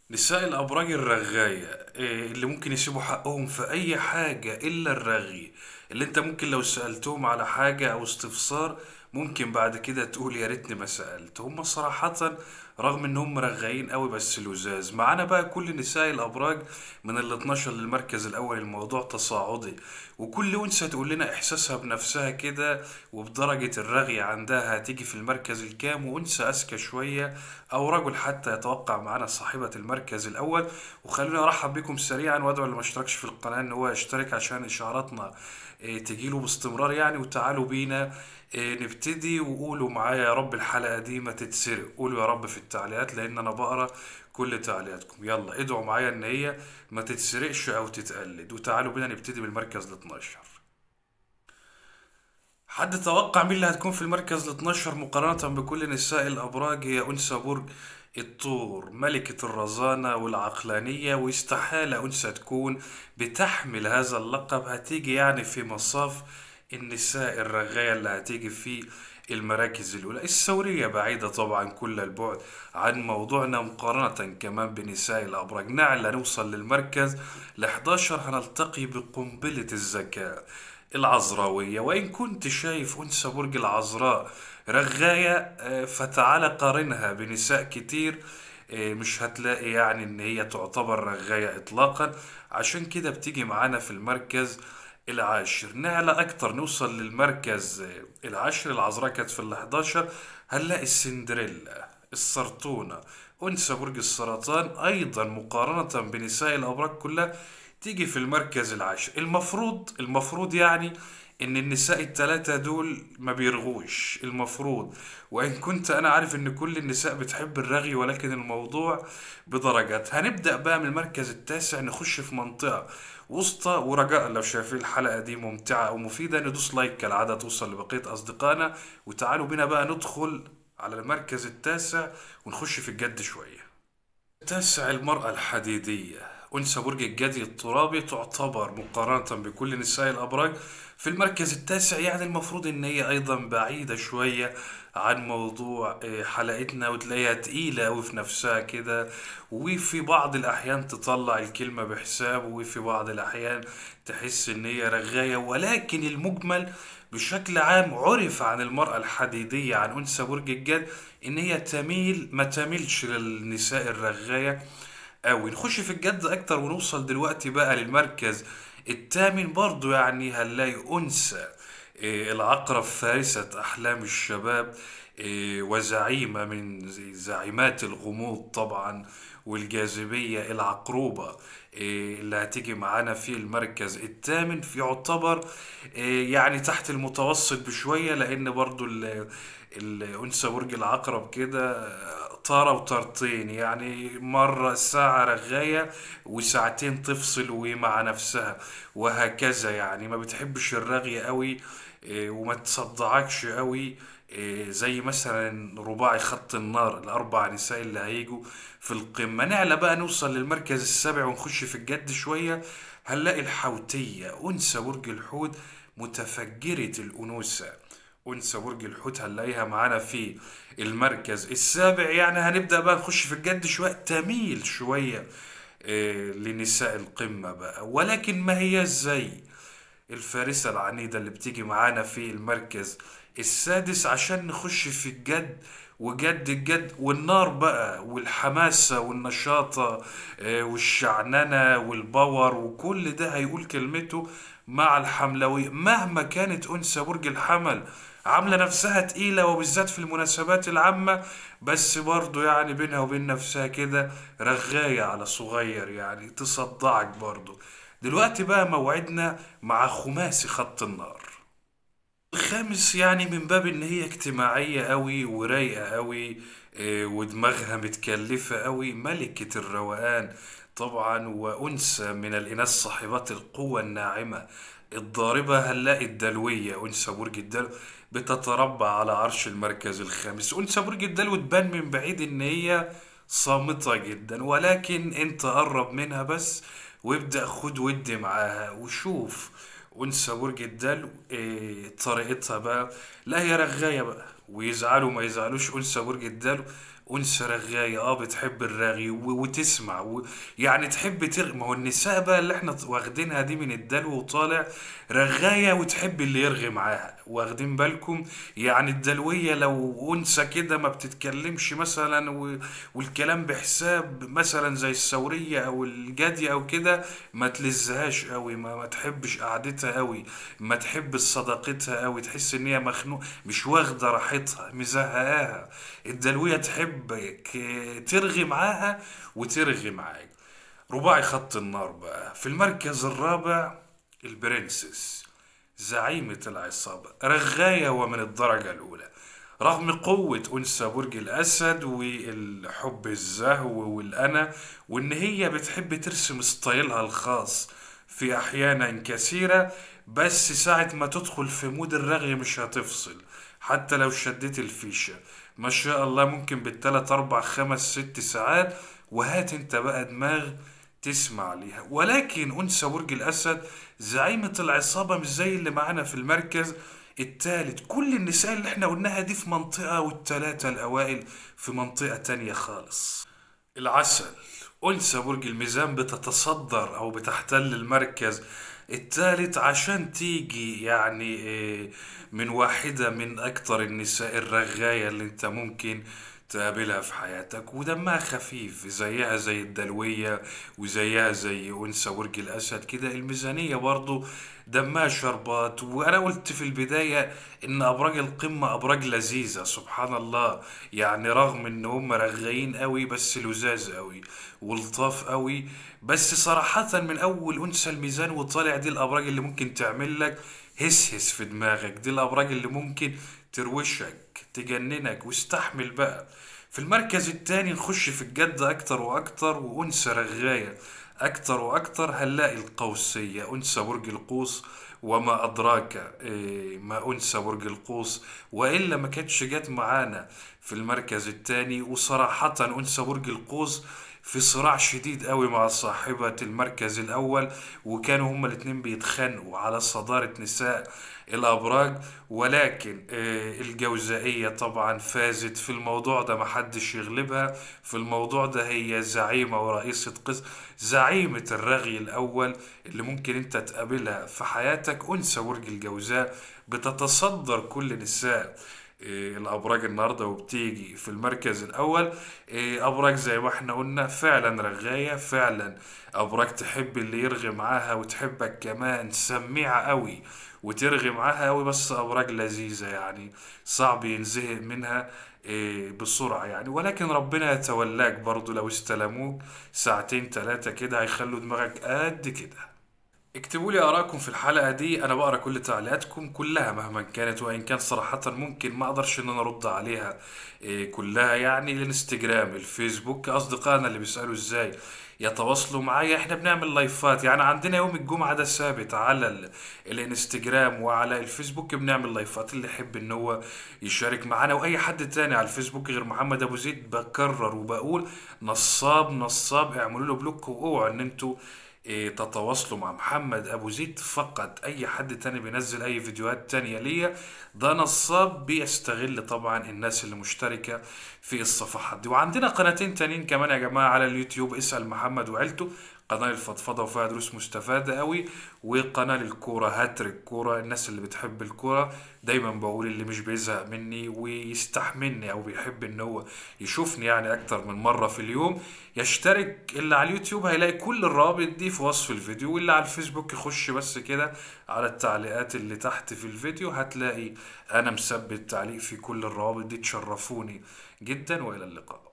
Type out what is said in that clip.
نساء الأبراج الرغاية إيه، اللي ممكن يسيبوا حقهم في أي حاجة إلا الرغي اللي أنت ممكن لو سألتهم على حاجة أو استفسار ممكن بعد كده تقول يا ريتني ما سألت هم صراحة رغم إن هم رغايين قوي بس لزاز معانا بقى كل نساء الأبراج من ال 12 للمركز الأول الموضوع تصاعدي وكل أنثى تقول لنا إحساسها بنفسها كده وبدرجة الرغي عندها هتيجي في المركز الكام وأنثى أذكى شوية أو رجل حتى يتوقع معانا صاحبة المركز الأول وخلوني أرحب بكم سريعا وأدعو اللي ما اشتركش في القناة إن هو يشترك عشان إشعاراتنا إيه، تجيله باستمرار يعني وتعالوا بينا إيه، نبتدي وقولوا معايا يا رب الحلقة دي ما تتسرق قولوا يا رب في التعليقات لأن أنا بقرأ كل تعليقاتكم يلا ادعوا معايا إن هي ما تتسرقش أو تتقلد وتعالوا بينا نبتدي بالمركز ال 12 حد توقع مين اللي هتكون في المركز ال 12 مقارنة بكل نساء الأبراج هي أنثى برج الثور ملكة الرزانة والعقلانية واستحالة أنثى تكون بتحمل هذا اللقب هتيجي يعني في مصاف النساء الرغاية اللي هتيجي في المراكز الأولى الثورية بعيدة طبعا كل البعد عن موضوعنا مقارنة كمان بنساء الأبراج نعلى نوصل للمركز ال 11 هنلتقي بقنبلة الذكاء العذراوية وإن كنت شايف أنثى برج العذراء رغاية آه، فتعال قارنها بنساء كتير آه، مش هتلاقي يعني إن هي تعتبر رغاية إطلاقا عشان كده بتيجي معانا في المركز العاشر نعلى أكتر نوصل للمركز آه، العاشر العذراء كانت في الحداشر هنلاقي السندريلا السرطونة أنثى برج السرطان أيضا مقارنة بنساء الأبراج كلها تيجي في المركز العاشر المفروض المفروض يعني ان النساء التلاتة دول ما بيرغوش المفروض وان كنت انا عارف ان كل النساء بتحب الرغي ولكن الموضوع بدرجات هنبدأ بقى من المركز التاسع نخش في منطقة وسطى ورجاء لو شايفين الحلقة دي ممتعة او مفيدة ندوس لايك كالعادة توصل لبقية اصدقائنا وتعالوا بينا بقى ندخل على المركز التاسع ونخش في الجد شوية تسع المرأة الحديدية أنثى برج الجدي الترابي تعتبر مقارنة بكل نساء الأبراج في المركز التاسع يعني المفروض إن هي أيضا بعيدة شوية عن موضوع آه، حلقتنا وتلاقيها تقيلة أوي في نفسها كده وفي بعض الأحيان تطلع الكلمة بحساب وفي بعض الأحيان تحس إن هي رغاية ولكن المجمل بشكل عام عرف عن المرأة الحديدية عن أنثى برج الجد إن هي تميل ما تميلش للنساء الرغاية أوي نخش في الجد أكتر ونوصل دلوقتي بقى للمركز التامن برضو يعني هنلاقي أنثى إيه، العقرب فارسة أحلام الشباب إيه، وزعيمة من زعيمات الغموض طبعا والجاذبية العقروبة إيه، اللي هتيجي معانا في المركز الثامن في يعتبر إيه، يعني تحت المتوسط بشوية لأن برضو ال- الأنثى برج العقرب كده طارة وطارتين يعني مرة ساعة رغاية وساعتين تفصل ومع نفسها وهكذا يعني ما بتحبش الرغي قوي إيه، وما تصدعكش قوي إيه، زي مثلا رباعي خط النار الأربع نساء اللي هيجوا في القمة نعلى بقى نوصل للمركز السابع ونخش في الجد شوية هنلاقي الحوتية أنثى برج الحوت متفجرة الأنوثة أنثى برج الحوت هنلاقيها معانا في المركز السابع يعني هنبدأ بقى نخش في الجد شوية تميل شوية آه، لنساء القمة بقى ولكن ما هي زي الفارسة العنيدة اللي بتيجي معانا في المركز السادس عشان نخش في الجد وجد الجد والنار بقى والحماسة والنشاطة آه، والشعننة والباور وكل ده هيقول كلمته مع الحملوية مهما كانت أنثى برج الحمل عاملة نفسها تقيلة وبالذات في المناسبات العامة بس برضو يعني بينها وبين نفسها كده رغاية على صغير يعني تصدعك برضو دلوقتي بقى موعدنا مع خماسي خط النار الخامس يعني من باب ان هي اجتماعية قوي ورايقة قوي إيه، ودماغها متكلفة قوي ملكة الروقان طبعا وأنثى من الإناث صاحبات القوة الناعمة الضاربة هنلاقي الدلوية أنثى برج الدلو بتتربع على عرش المركز الخامس أنثى برج الدلو تبان من بعيد إن هي صامتة جدا ولكن انت قرب منها بس وابدأ خد ودي معاها وشوف أنثى برج الدلو إيه طريقتها بقى لا هي رغاية بقى ويزعلوا ما يزعلوش أنثى برج الدلو انثى رغايه اه بتحب الرغي و- وتسمع و... يعني تحب ترغي ما هو النساء بقى اللي احنا واخدينها دي من الدلو وطالع رغايه وتحب اللي يرغي معاها واخدين بالكم يعني الدلويه لو انثى كده ما بتتكلمش مثلا و... والكلام بحساب مثلا زي الثوريه او الجاديه او كده ما تلزهاش قوي ما, ما تحبش قعدتها قوي ما تحبش صداقتها قوي تحس ان هي مخنوق مش واخده راحتها مزهقاها الدلويه تحبك ترغي معاها وترغي معاك رباعي خط النار بقى في المركز الرابع البرنسس زعيمة العصابة رغاية ومن الدرجة الأولى رغم قوة أنثى برج الأسد والحب الزهو والأنا وإن هي بتحب ترسم ستايلها الخاص في أحيانا كثيرة بس ساعة ما تدخل في مود الرغي مش هتفصل حتى لو شديت الفيشة ما شاء الله ممكن بالتلات أربع خمس ست ساعات وهات انت بقى دماغ تسمع ليها ولكن أنثى برج الأسد زعيمة العصابة مش زي اللي معانا في المركز التالت كل النساء اللي احنا قلناها دي في منطقة والتلاتة الأوائل في منطقة تانية خالص العسل أنثى برج الميزان بتتصدر أو بتحتل المركز التالت عشان تيجي يعني إيه، من واحدة من أكتر النساء الرغاية اللي أنت ممكن تقابلها في حياتك ودمها خفيف زيها زي الدلوية وزيها زي أنثى برج الأسد كده الميزانية برضو دمها شربات وأنا قلت في البداية إن أبراج القمة أبراج لذيذة سبحان الله يعني رغم إن هم رغايين قوي بس لذاذ قوي ولطاف قوي بس صراحة من أول أنثى الميزان وطالع دي الأبراج اللي ممكن تعمل لك هس هس في دماغك دي الأبراج اللي ممكن تروشك تجننك واستحمل بقى في المركز التاني نخش في الجد أكتر وأكتر وأنثى رغاية أكتر وأكتر هنلاقي القوسية أنثى برج القوس وما أدراك إيه، ما أنثى برج القوس وإلا ما كانتش جت معانا في المركز التاني وصراحة أنثى برج القوس في صراع شديد قوي مع صاحبة المركز الأول وكانوا هما الاتنين بيتخانقوا على صدارة نساء الأبراج ولكن آه، الجوزائية طبعا فازت في الموضوع ده محدش يغلبها في الموضوع ده هي زعيمة ورئيسة قسم زعيمة الرغي الأول اللي ممكن انت تقابلها في حياتك أنثى برج الجوزاء بتتصدر كل نساء إيه، الابراج النهارده وبتيجي في المركز الاول إيه، ابراج زي ما احنا قلنا فعلا رغايه فعلا ابراج تحب اللي يرغي معاها وتحبك كمان سميعه قوي وترغي معاها قوي بس ابراج لذيذه يعني صعب ينزهق منها إيه، بسرعه يعني ولكن ربنا يتولاك برضو لو استلموك ساعتين ثلاثه كده هيخلوا دماغك قد كده اكتبوا لي آراءكم في الحلقة دي أنا بقرا كل تعليقاتكم كلها مهما كانت وإن كان صراحة ممكن ما أقدرش إن أنا أرد عليها إيه كلها يعني الانستجرام الفيسبوك أصدقائنا اللي بيسألوا إزاي يتواصلوا معايا إحنا بنعمل لايفات يعني عندنا يوم الجمعة ده ثابت على ال... الانستجرام وعلى الفيسبوك بنعمل لايفات اللي يحب إن هو يشارك معانا وأي حد تاني على الفيسبوك غير محمد أبو زيد بكرر وبقول نصاب نصاب اعملوا له بلوك واوعوا إن أنتوا إيه، تتواصلوا مع محمد ابو زيد فقط اي حد تاني بينزل اي فيديوهات تانية ليا ده نصاب بيستغل طبعا الناس اللي مشتركة في الصفحات دي وعندنا قناتين تانيين كمان يا جماعة على اليوتيوب اسأل محمد وعيلته قناة الفضفضة وفيها دروس مستفادة قوي وقناة الكورة هاتريك كورة الناس اللي بتحب الكورة دايما بقول اللي مش بيزهق مني ويستحملني او بيحب ان هو يشوفني يعني اكتر من مرة في اليوم يشترك اللي على اليوتيوب هيلاقي كل الروابط دي في وصف الفيديو واللي على الفيسبوك يخش بس كده على التعليقات اللي تحت في الفيديو هتلاقي انا مثبت تعليق في كل الروابط دي تشرفوني جدا والى اللقاء